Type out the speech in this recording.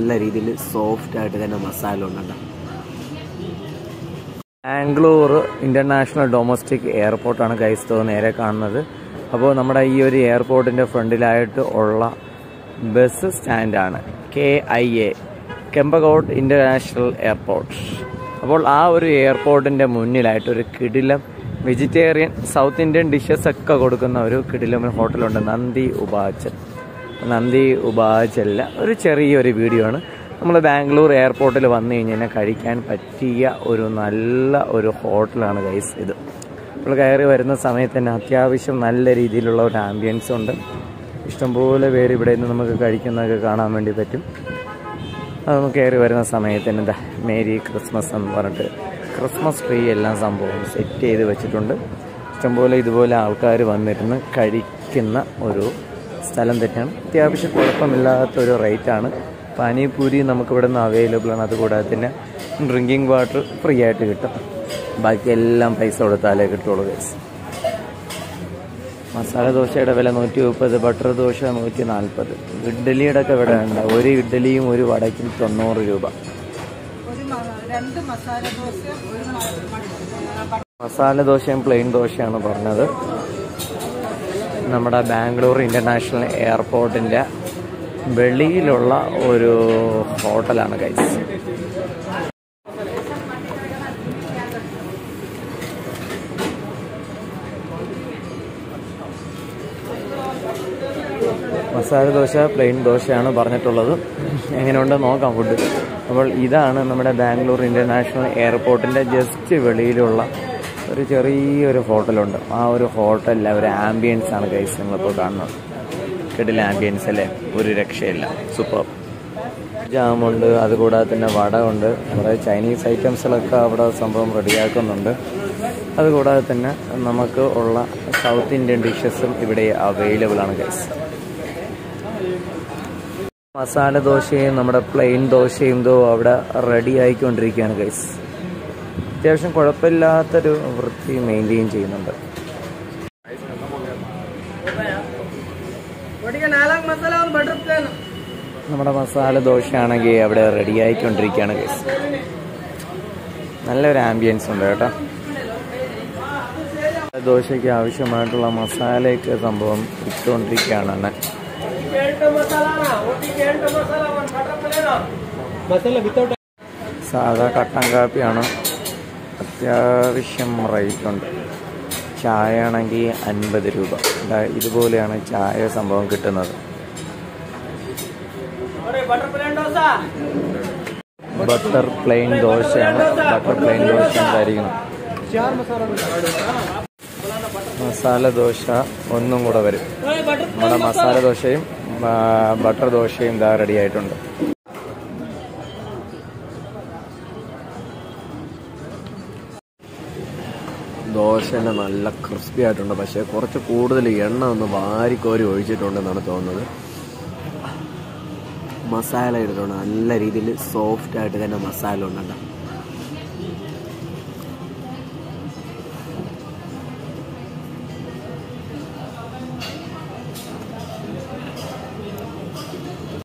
നല്ല രീതിയിൽ സോഫ്റ്റ് ആയിട്ട് തന്നെ മസാല ഉണ്ടോ ബാംഗ്ലൂർ ഇന്റർനാഷണൽ ഡൊമസ്റ്റിക് എയർപോർട്ടാണ് ഗൈസ്തോ നേരെ കാണുന്നത് അപ്പോൾ നമ്മുടെ ഈ ഒരു എയർപോർട്ടിന്റെ ഫ്രണ്ടിലായിട്ട് ഉള്ള ബസ് സ്റ്റാൻഡാണ് K I A Kempegowda international airport അപ്പോൾ ആ ഒരു എയർപോർട്ടിന്റെ മുന്നിലായിട്ട് ഒരു കിടിലം വെജിറ്റേറിയൻ സൗത്ത് ഇന്ത്യൻ ഡിഷസ് ഒക്കെ കൊടുക്കുന്ന ഒരു കിടിലം ഹോട്ടലുണ്ട് നന്ദി ഉപാച്ചൽ നന്ദി ഉപാചല്ല ഒരു ചെറിയൊരു വീഡിയോ ആണ് നമ്മൾ ബാംഗ്ലൂർ എയർപോർട്ടിൽ വന്നു കഴിഞ്ഞാൽ കഴിക്കാൻ പറ്റിയ ഒരു നല്ല ഒരു ഹോട്ടലാണ് ഗൈസ് ഇത് നമ്മൾ കയറി വരുന്ന സമയത്ത് തന്നെ അത്യാവശ്യം നല്ല രീതിയിലുള്ള ഒരു ആംബിയൻസ് ഉണ്ട് ഇഷ്ടംപോലെ പേര് ഇവിടെ നിന്ന് നമുക്ക് കഴിക്കുന്നതൊക്കെ കാണാൻ വേണ്ടി പറ്റും അത് നമുക്ക് കയറി വരുന്ന സമയത്ത് തന്നെ എന്താ മേരി ക്രിസ്മസ് എന്ന് പറഞ്ഞിട്ട് ക്രിസ്മസ് ട്രീ എല്ലാം സംഭവം സെറ്റ് ചെയ്ത് വെച്ചിട്ടുണ്ട് ഇഷ്ടംപോലെ ഇതുപോലെ ആൾക്കാർ വന്നിരുന്ന് കഴിക്കുന്ന ഒരു സ്ഥലം തന്നെയാണ് അത്യാവശ്യം കുഴപ്പമില്ലാത്ത ഒരു റേറ്റാണ് പാനിപൂരി നമുക്ക് ഇവിടെ നിന്ന് അവൈലബിൾ ആണ് അതുകൂടാതെ തന്നെ ഡ്രിങ്കിങ് വാട്ടർ ഫ്രീ ആയിട്ട് കിട്ടും ബാക്കി എല്ലാം പൈസ കൊടുത്താലേ കിട്ടുള്ളൂ ഗൈസ് മസാല ദോശയുടെ വില നൂറ്റി മുപ്പത് ബട്ടർ ദോശ നൂറ്റി നാൽപ്പത് ഇഡ്ഡലിയുടെ ഒക്കെ വില ഉണ്ട് ഒരു ഇഡ്ഡലിയും ഒരു വടയ്ക്കും തൊണ്ണൂറ് രൂപ ഒരു മ- രണ്ട് മസാല ദോശയും ഒരു മ- മസാല ദോശയും പ്ലെയിൻ ദോശയാണ് പറഞ്ഞത് നമ്മുടെ ബാംഗ്ലൂർ ഇന്റർനാഷണൽ എയർപോർട്ടിന്റെ വെളിയിലുള്ള ഒരു ഹോട്ടലാണ് ഗൈസ് മസാല ദോശ പ്ലെയിൻ ദോശയാണ് പറഞ്ഞിട്ടുള്ളത് എങ്ങനെയുണ്ട് നോക്കാം ഫുഡ് അപ്പോൾ ഇതാണ് നമ്മുടെ ബാംഗ്ലൂർ ഇന്റർനാഷണൽ എയർപോർട്ടിന്റെ ജസ്റ്റ് വെളിയിലുള്ള ഒരു ചെറിയൊരു ഹോട്ടലുണ്ട് ആ ഒരു ഹോട്ടലിലെ ഒരു ആംബിയൻസ് ആണ് ഗൈസ് നിങ്ങളിപ്പോൾ കാണുന്നത് കിടില ആംബിയൻസ് അല്ലേ ഒരു രക്ഷയില്ല സൂപ്പർ ജാമുണ്ട് അതുകൂടാതെ തന്നെ വട ഉണ്ട് കുറേ ചൈനീസ് ഐറ്റംസുകളൊക്കെ അവിടെ സംഭവം റെഡിയാക്കുന്നുണ്ട് അതുകൂടാതെ തന്നെ നമുക്ക് ഉള്ള സൗത്ത് ഇന്ത്യൻ ഡിഷസും ഇവിടെ അവൈലബിൾ ആണ് ഗൈസ് മസാല ദോശയും നമ്മുടെ പ്ലെയിൻ ദോശയും ഇതോ അവിടെ റെഡി ആയിക്കൊണ്ടിരിക്കുകയാണ് ഗൈസ് അത്യാവശ്യം കുഴപ്പമില്ലാത്തൊരു വൃത്തി മെയിൻറ്റെയിൻ ചെയ്യുന്നുണ്ട് ಒಟ್ಟಿಗೆ ನಾಲ್ಕು ಮಸಾಲ ಒಂದು ಬಟರ್ ಪ್ಲೇನ್ നമ്മുടെ മസാല ദോശയാണെങ്കിൽ അവിടെ റെഡി ആയിക്കൊണ്ടിരിക്കുകയാണ് ഗൈസ് നല്ലൊരു ആംബിയൻസ് ഉണ്ട് കേട്ടോ ദോശയ്ക്ക് ആവശ്യമായിട്ടുള്ള മസാലയൊക്കെ സംഭവം ഇട്ടുകൊണ്ടിരിക്കുകയാണ് അണ്ണൻ ಎಂಟು ಮಸಾಲ ಒಟ್ಟಿಗೆ ಎಂಟು ಮಸಾಲ ಒಂದು ಬಟರ್ ಪ್ಲೇನ್ ಮಸಾಲ ವಿತೌಟ್ സാധാ കട്ടൻ കാപ്പിയാണ് അത്യാവശ്യം റേറ്റ് ഉണ്ട് ചായ ആണെങ്കിൽ അൻപത് രൂപ ദാ ഇതുപോലെയാണ് ചായ സംഭവം കിട്ടുന്നത് butter plain dosa butter plain ദോശയാണ് ബട്ടർ പ്ലെയിൻ ദോശ ഉണ്ടായിരിക്കണം ಚಾರ್ ಮಸಾಲ മസാല ദോശ ഒന്നും കൂടെ വരും ಬಟರ್ നമ്മുടെ മസാല ദോശയും ആ, ബട്ടർ ദോശയും ഇതാ റെഡി ആയിട്ടുണ്ട് ദോശ നല്ല ക്രിസ്പി ആയിട്ടുണ്ട് പക്ഷേ കുറച്ച് കൂടുതൽ എണ്ണ ഒന്ന് വാരിക്കോരി ഒഴിച്ചിട്ടുണ്ടെന്നാണ് തോന്നുന്നത് മസാല ഇട്ടിട്ടുണ്ട് നല്ല രീതിയിൽ സോഫ്റ്റ് ആയിട്ട് തന്നെ മസാല ഉണ്ടുണ്ട്